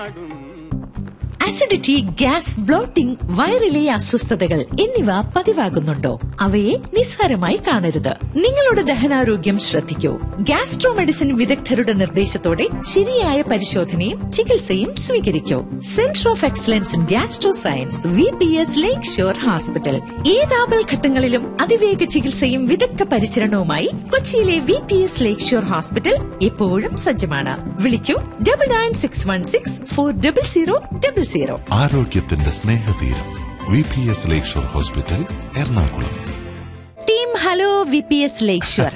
acidity gas blotting വയറിലെ അസ്വസ്ഥതകൾ എന്നിവ പതിവാകുന്നുണ്ടോ അവയെ നിസ്സാരമായി കാണരുത് നിങ്ങളുടെ ദഹനാരോഗ്യം ശ്രദ്ധിക്കൂ ഗ്യാസ്ട്രോ മെഡിസിൻ വിദഗ്ധരുടെ നിർദ്ദേശത്തോടെ ശരിയായ പരിശോധനയും ചികിത്സയും സ്വീകരിക്കൂ centre of excellence in gastro science V P S lake shore hospital ഏതാപൽ ഘട്ടങ്ങളിലും അതിവേഗ ചികിത്സയും വിദഗ്ധ പരിചരണവുമായി കൊച്ചിയിലെ V P S lake shore hospital എപ്പോഴും സജ്ജമാണ് വിളിക്കൂ double nine six one six four double zero double zero ആരോഗ്യത്തിന്റെ സ്നേഹതീരം V P S lakeshore hospital Ernakulam team hello V P S lake shore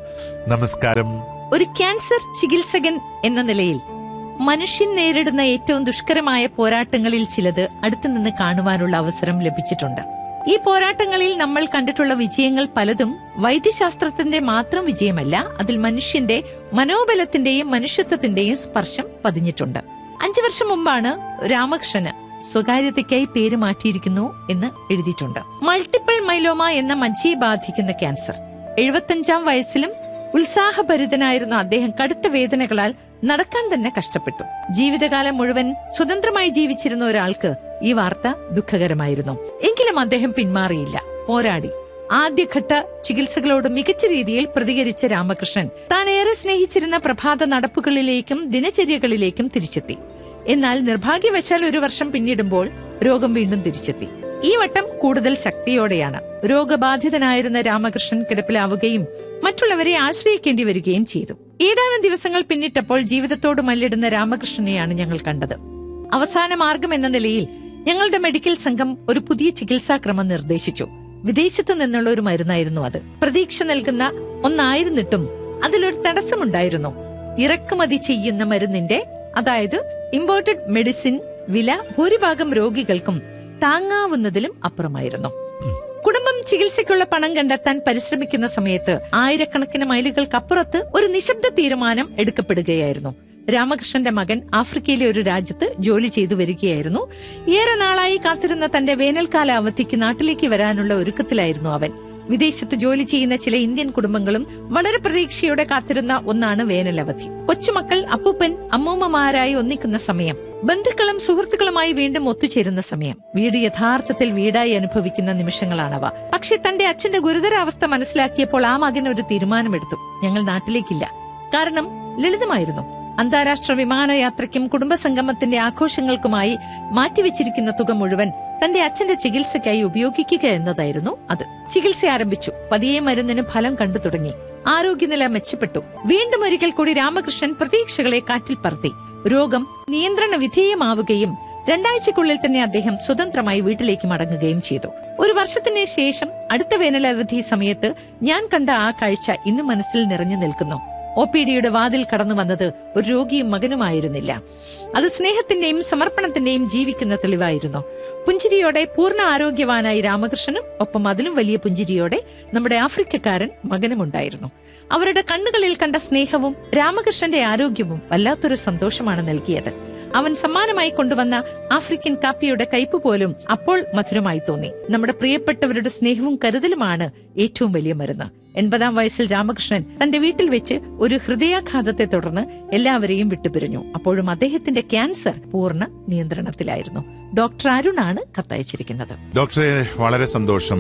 നമസ്കാരം ഒരു ക്യാൻസർ ചികിത്സകൻ എന്ന നിലയിൽ മനുഷ്യൻ നേരിടുന്ന ഏറ്റവും ദുഷ്കരമായ പോരാട്ടങ്ങളിൽ ചിലത് അടുത്തുനിന്ന് കാണുവാനുള്ള അവസരം ലഭിച്ചിട്ടുണ്ട് ഈ പോരാട്ടങ്ങളിൽ നമ്മൾ കണ്ടിട്ടുള്ള വിജയങ്ങൾ പലതും വൈദ്യശാസ്ത്രത്തിന്റെ മാത്രം വിജയമല്ല അതിൽ മനുഷ്യന്റെ മനോബലത്തിന്റെയും മനുഷ്യത്വത്തിന്റെയും സ്പർശം പതിഞ്ഞിട്ടുണ്ട് അഞ്ചു വർഷം മുമ്പാണ് രാമകൃഷ്ണന് സ്വകാര്യതയ്ക്കായി പേര് മാറ്റിയിരിക്കുന്നു എന്ന് എഴുതിയിട്ടുണ്ട് മൾട്ടിപ്പിൾ മൈലോമ എന്ന മജ്ജയെ ബാധിക്കുന്ന ക്യാൻസർ എഴുപത്തഞ്ചാം വയസ്സിലും ഉത്സാഹഭരിതനായിരുന്ന അദ്ദേഹം കടുത്ത വേദനകളാൽ നടക്കാൻ തന്നെ കഷ്ടപ്പെട്ടു ജീവിതകാലം മുഴുവൻ സ്വതന്ത്രമായി ജീവിച്ചിരുന്ന ഒരാൾക്ക് ഈ വാർത്ത ദുഃഖകരമായിരുന്നു എങ്കിലും അദ്ദേഹം പിന്മാറിയില്ല പോരാടി ആദ്യഘട്ട ചികിത്സകളോട് മികച്ച രീതിയിൽ പ്രതികരിച്ച രാമകൃഷ്ണൻ താൻ ഏറെ സ്നേഹിച്ചിരുന്ന പ്രഭാത നടപ്പുകളിലേക്കും ദിനചര്യകളിലേക്കും തിരിച്ചെത്തി എന്നാൽ നിർഭാഗ്യവശാൽ ഒരു വർഷം പിന്നിടുമ്പോൾ രോഗം വീണ്ടും തിരിച്ചെത്തി ഈ വട്ടം കൂടുതൽ ശക്തിയോടെയാണ് രോഗബാധിതനായിരുന്ന രാമകൃഷ്ണൻ കിടപ്പിലാവുകയും മറ്റുള്ളവരെ ആശ്രയിക്കേണ്ടി വരികയും ചെയ്തു ഏതാനും ദിവസങ്ങൾ പിന്നിട്ടപ്പോൾ ജീവിതത്തോട് മല്ലിടുന്ന രാമകൃഷ്ണനെയാണ് ഞങ്ങൾ കണ്ടത് അവസാന മാർഗം എന്ന നിലയിൽ ഞങ്ങളുടെ മെഡിക്കൽ സംഘം ഒരു പുതിയ ചികിത്സാക്രമം നിർദ്ദേശിച്ചു വിദേശത്തു നിന്നുള്ള ഒരു മരുന്നായിരുന്നു അത് പ്രതീക്ഷ നൽകുന്ന ഒന്നായിരുന്നിട്ടും അതിലൊരു തടസ്സമുണ്ടായിരുന്നു ഇറക്കുമതി ചെയ്യുന്ന മരുന്നിന്റെ അതായത് ഇമ്പോർട്ടഡ് മെഡിസിൻ വില ഭൂരിഭാഗം രോഗികൾക്കും താങ്ങാവുന്നതിലും അപ്പുറമായിരുന്നു കുടുംബം ചികിത്സയ്ക്കുള്ള പണം കണ്ടെത്താൻ പരിശ്രമിക്കുന്ന സമയത്ത് ആയിരക്കണക്കിന് മൈലുകൾക്കപ്പുറത്ത് ഒരു നിശബ്ദ തീരുമാനം എടുക്കപ്പെടുകയായിരുന്നു രാമകൃഷ്ണന്റെ മകൻ ആഫ്രിക്കയിലെ ഒരു രാജ്യത്ത് ജോലി ചെയ്തു വരികയായിരുന്നു ഏറെ നാളായി കാത്തിരുന്ന തന്റെ വേനൽക്കാല അവധിക്ക് നാട്ടിലേക്ക് വരാനുള്ള ഒരുക്കത്തിലായിരുന്നു അവൻ വിദേശത്ത് ജോലി ചെയ്യുന്ന ചില ഇന്ത്യൻ കുടുംബങ്ങളും വളരെ പ്രതീക്ഷയോടെ കാത്തിരുന്ന ഒന്നാണ് വേനലവധി കൊച്ചുമക്കൾ അപ്പൂപ്പൻ അമ്മൂമ്മമാരായി ഒന്നിക്കുന്ന സമയം ബന്ധുക്കളും സുഹൃത്തുക്കളുമായി വീണ്ടും ഒത്തുചേരുന്ന സമയം വീട് യഥാർത്ഥത്തിൽ വീടായി അനുഭവിക്കുന്ന നിമിഷങ്ങളാണവ പക്ഷെ തന്റെ അച്ഛന്റെ ഗുരുതരാവസ്ഥ മനസ്സിലാക്കിയപ്പോൾ ആ മകൻ ഒരു തീരുമാനമെടുത്തു ഞങ്ങൾ നാട്ടിലേക്കില്ല കാരണം ലളിതമായിരുന്നു അന്താരാഷ്ട്ര വിമാനയാത്രയ്ക്കും കുടുംബസംഗമത്തിന്റെ ആഘോഷങ്ങൾക്കുമായി മാറ്റിവെച്ചിരിക്കുന്ന തുക മുഴുവൻ തന്റെ അച്ഛന്റെ ചികിത്സയ്ക്കായി ഉപയോഗിക്കുക എന്നതായിരുന്നു അത് ചികിത്സ ആരംഭിച്ചു പതിയെ മരുന്നിന് ഫലം കണ്ടു തുടങ്ങി ആരോഗ്യനില മെച്ചപ്പെട്ടു വീണ്ടും ഒരിക്കൽ കൂടി രാമകൃഷ്ണൻ പ്രതീക്ഷകളെ കാറ്റിൽ പറത്തി രോഗം നിയന്ത്രണ വിധേയമാവുകയും രണ്ടാഴ്ചക്കുള്ളിൽ തന്നെ അദ്ദേഹം സ്വതന്ത്രമായി വീട്ടിലേക്ക് മടങ്ങുകയും ചെയ്തു ഒരു വർഷത്തിന് ശേഷം അടുത്ത വേനലവധി സമയത്ത് ഞാൻ കണ്ട ആ കാഴ്ച ഇന്നും മനസ്സിൽ നിറഞ്ഞു നിൽക്കുന്നു ഒ പി ഡിയുടെ വാതിൽ കടന്നു വന്നത് ഒരു രോഗിയും മകനുമായിരുന്നില്ല അത് സ്നേഹത്തിന്റെയും സമർപ്പണത്തിന്റെയും ജീവിക്കുന്ന തെളിവായിരുന്നു പുഞ്ചിരിയോടെ പൂർണ്ണ ആരോഗ്യവാനായി രാമകൃഷ്ണനും ഒപ്പം അതിലും വലിയ പുഞ്ചിരിയോടെ നമ്മുടെ ആഫ്രിക്കക്കാരൻ മകനുമുണ്ടായിരുന്നു അവരുടെ കണ്ണുകളിൽ കണ്ട സ്നേഹവും രാമകൃഷ്ണന്റെ ആരോഗ്യവും വല്ലാത്തൊരു സന്തോഷമാണ് നൽകിയത് അവൻ സമ്മാനമായി കൊണ്ടുവന്ന ആഫ്രിക്കൻ കാപ്പിയുടെ കയ്പ് പോലും അപ്പോൾ മധുരമായി തോന്നി നമ്മുടെ പ്രിയപ്പെട്ടവരുടെ സ്നേഹവും കരുതലുമാണ് ഏറ്റവും വലിയ മരുന്ന് എൺപതാം വയസ്സിൽ രാമകൃഷ്ണൻ തന്റെ വീട്ടിൽ വെച്ച് ഒരു ഹൃദയാഘാതത്തെ തുടർന്ന് എല്ലാവരെയും വിട്ടുപിരിഞ്ഞു അപ്പോഴും അദ്ദേഹത്തിന്റെ ക്യാൻസർ പൂർണ്ണ നിയന്ത്രണത്തിലായിരുന്നു ഡോക്ടർ അരുണാണ് കത്തയച്ചിരിക്കുന്നത് ഡോക്ടറെ വളരെ സന്തോഷം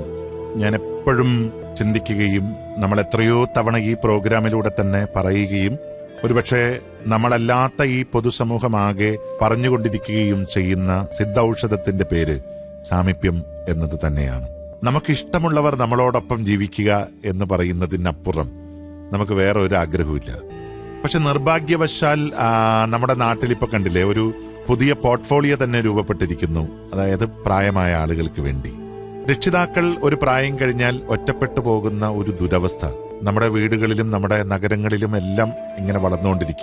ഞാൻ എപ്പോഴും ചിന്തിക്കുകയും നമ്മൾ എത്രയോ തവണ ഈ പ്രോഗ്രാമിലൂടെ തന്നെ പറയുകയും ഒരുപക്ഷെ നമ്മളല്ലാത്ത ഈ പൊതുസമൂഹമാകെ പറഞ്ഞുകൊണ്ടിരിക്കുകയും ചെയ്യുന്ന സിദ്ധൌഷധത്തിന്റെ പേര് സാമീപ്യം എന്നത് തന്നെയാണ് നമുക്കിഷ്ടമുള്ളവർ നമ്മളോടൊപ്പം ജീവിക്കുക എന്ന് പറയുന്നതിനപ്പുറം നമുക്ക് വേറെ ഒരു ആഗ്രഹവുമില്ല പക്ഷെ നിർഭാഗ്യവശാൽ ആ, നമ്മുടെ നാട്ടിൽ ഇപ്പൊ കണ്ടില്ലേ ഒരു പുതിയ പോർട്ട്ഫോളിയോ തന്നെ രൂപപ്പെട്ടിരിക്കുന്നു അതായത് പ്രായമായ ആളുകൾക്ക് വേണ്ടി രക്ഷിതാക്കൾ ഒരു പ്രായം കഴിഞ്ഞാൽ ഒറ്റപ്പെട്ടു പോകുന്ന ഒരു ദുരവസ്ഥ നമ്മുടെ വീടുകളിലും നമ്മുടെ നഗരങ്ങളിലും എല്ലാം ഇങ്ങനെ വളർന്നുകൊണ്ടിരിക്കുക